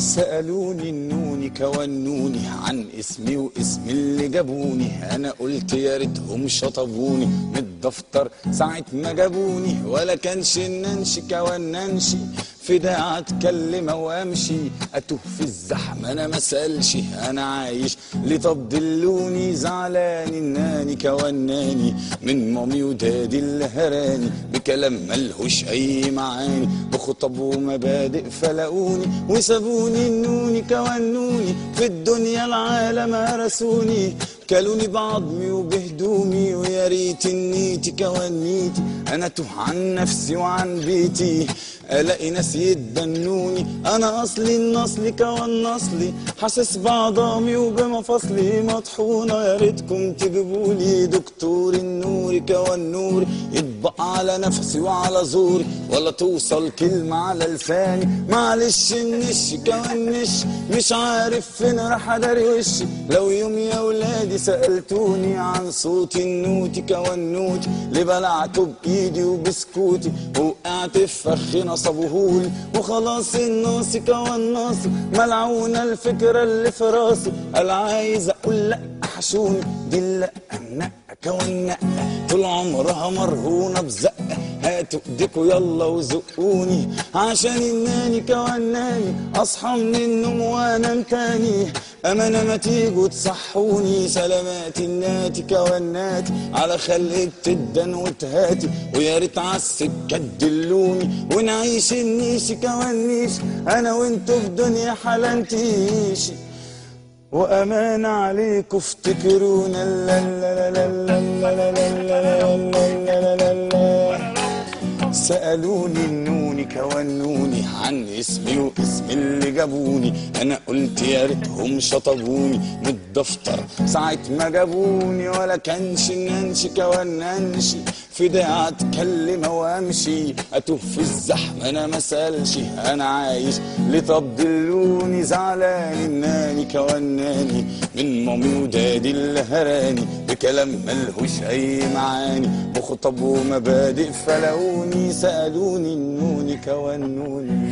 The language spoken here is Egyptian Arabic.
سألوني النوني كونوني عن اسمي واسم اللي جابوني انا قلت يا ريتهم شطبوني من الدفتر ساعة ما جابوني ولا كانش الننشي كوننشي في داعة اتكلم وامشي اتوه في الزحمة انا مسألش انا عايش ليه طب دلوني زعلان اناني كوناني من مامي ودادي اللي هراني بكلام ملهوش اي معاني بخطب ومبادئ فلقوني وسابوني النوني كونوني في الدنيا العالم هرسوني كلوني بعظمي وبهدومي ويا ريت النيتي كونيتي انا توه عن نفسي وعن بيتي الاقي ناس يتبنوني انا اصلي النصلي كون نصلي حاسس بعظامي وبمفاصلي مطحونه يا ريتكم تجيبولي دكتور النور كون نوري يطبق على نفسي وعلى زوري ولا توصل كلمه على لساني معلش النش كون نش مش عارف فين راح اداري وشي لو يوم يا ولادي سالتوني عن صوتي النوتي كون نوتي اللي بلعته بايدي وبسكوتي وقعت في فخ نصبهولي وخلاص الناصي كون ناصي ملعونه الفكره اللي في راسي قال عايز اقول لا حشوني دي لا النقه كون نقه طول عمرها مرهونه بزقه هاتوا ايديكوا يلا وزقوني عشان اناني كوناني اصحى من النوم وانام تاني امانه ما تيجوا تصحوني سلامات الناتي كوناتي على خلق تدن وتهاتي ويا ريت عالسكه تدلوني ونعيش النيشي كونيش انا وانتوا في دنيا حلنتيشي وأمان عليكم افتكرونا لا لا لا لا لا لا لا لا لا لا لا سألوني النوني كونوني عن اسمي واسم اللي جابوني أنا قلت يا ريتهم شطبوني من الدفتر ساعة ما جابوني ولا كانش ننشي كوننشي في داعة اتكلم وامشي اتوه في الزحمة انا مسألش انا عايش ليه طب دلوني زعلان اناني كوناني من مامي ودادي اللي هراني بكلام ملهوش اي معاني بخطب ومبادئ فلقوني سألوني النوني كونوني